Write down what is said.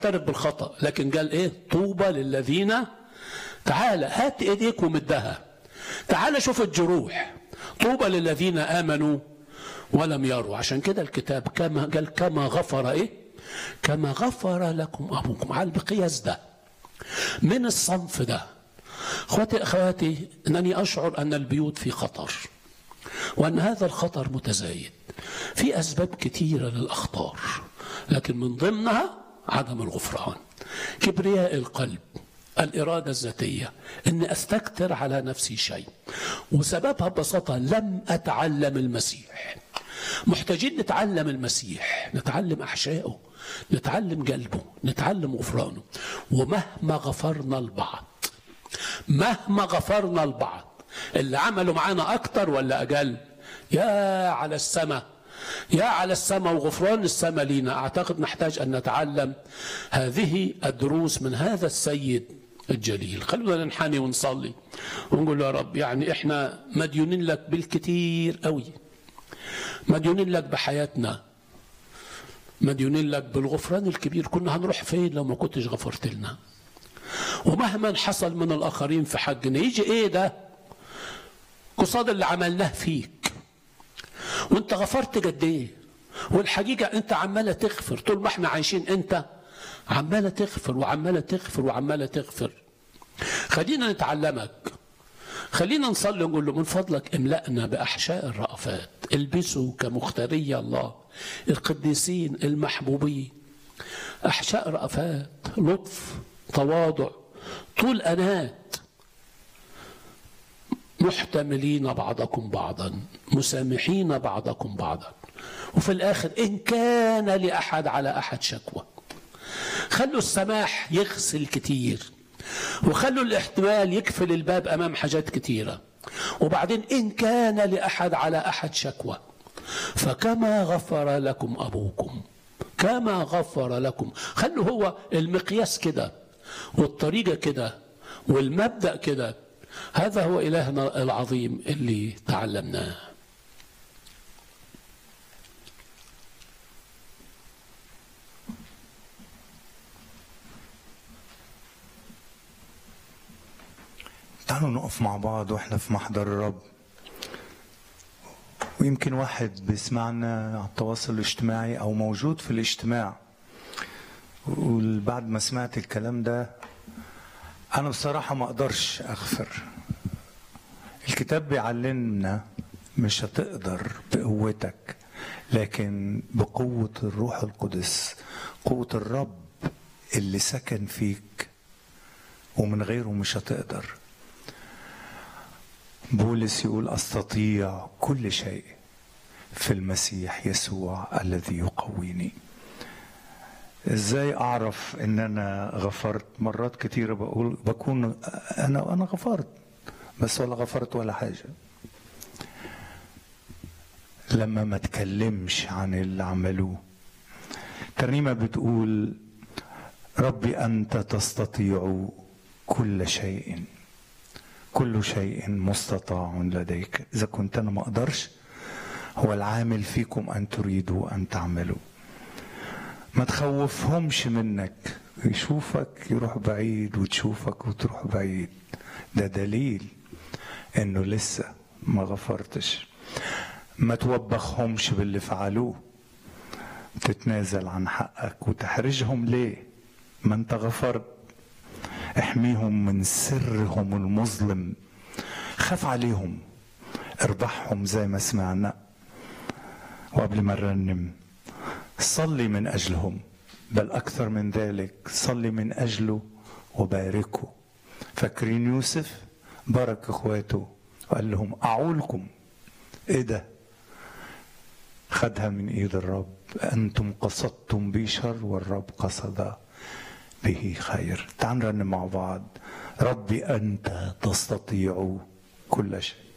اعترف بالخطأ لكن قال ايه طوبى للذين تعال هات ايديك ومدها تعال شوف الجروح طوبى للذين امنوا ولم يروا عشان كده الكتاب كما قال كما غفر ايه كما غفر لكم ابوكم على المقياس ده من الصنف ده اخواتي اخواتي انني اشعر ان البيوت في خطر وان هذا الخطر متزايد في اسباب كثيره للاخطار لكن من ضمنها عدم الغفران كبرياء القلب الإرادة الذاتية أني أستكتر على نفسي شيء وسببها ببساطة لم أتعلم المسيح محتاجين نتعلم المسيح نتعلم أحشائه نتعلم قلبه نتعلم غفرانه ومهما غفرنا البعض مهما غفرنا البعض اللي عملوا معانا أكتر ولا أقل يا على السماء يا على السماء وغفران السماء لينا أعتقد نحتاج أن نتعلم هذه الدروس من هذا السيد الجليل خلونا ننحني ونصلي ونقول له يا رب يعني احنا مديونين لك بالكثير قوي مديونين لك بحياتنا مديونين لك بالغفران الكبير كنا هنروح فين لو ما كنتش غفرت لنا ومهما حصل من الآخرين في حقنا يجي ايه ده قصاد اللي عملناه فيك وانت غفرت قد ايه والحقيقة انت عمالة تغفر طول ما احنا عايشين انت عمالة تغفر وعمالة تغفر وعمالة تغفر خلينا نتعلمك خلينا نصلي ونقول له من فضلك املأنا بأحشاء الرأفات البسوا كمختاري الله القديسين المحبوبين أحشاء رأفات لطف تواضع طول أنات محتملين بعضكم بعضا مسامحين بعضكم بعضا وفي الآخر إن كان لأحد على أحد شكوى خلوا السماح يغسل كتير وخلوا الاحتمال يقفل الباب أمام حاجات كتيرة وبعدين إن كان لأحد على أحد شكوى فكما غفر لكم أبوكم كما غفر لكم خلوا هو المقياس كده والطريقة كده والمبدأ كده هذا هو إلهنا العظيم اللي تعلمناه تعالوا نقف مع بعض واحنا في محضر الرب ويمكن واحد بيسمعنا على التواصل الاجتماعي او موجود في الاجتماع وبعد ما سمعت الكلام ده انا بصراحة ما اقدرش اغفر الكتاب بيعلمنا مش هتقدر بقوتك لكن بقوة الروح القدس قوة الرب اللي سكن فيك ومن غيره مش هتقدر بولس يقول استطيع كل شيء في المسيح يسوع الذي يقويني ازاي اعرف ان انا غفرت مرات كتيره بقول بكون انا انا غفرت بس ولا غفرت ولا حاجه لما ما تكلمش عن اللي عملوه ترنيمه بتقول ربي انت تستطيع كل شيء كل شيء مستطاع لديك اذا كنت انا ما اقدرش هو العامل فيكم ان تريدوا ان تعملوا ما تخوفهمش منك يشوفك يروح بعيد وتشوفك وتروح بعيد ده دليل انه لسه ما غفرتش ما توبخهمش باللي فعلوه تتنازل عن حقك وتحرجهم ليه ما انت غفرت احميهم من سرهم المظلم خاف عليهم اربحهم زي ما سمعنا وقبل ما نرنم صلي من اجلهم بل اكثر من ذلك صلي من اجله وباركه فاكرين يوسف بارك اخواته وقال لهم اعولكم ايه ده خدها من ايد الرب انتم قصدتم بي شر والرب قصد به خير تعال نرنم مع بعض ربي انت تستطيع كل شيء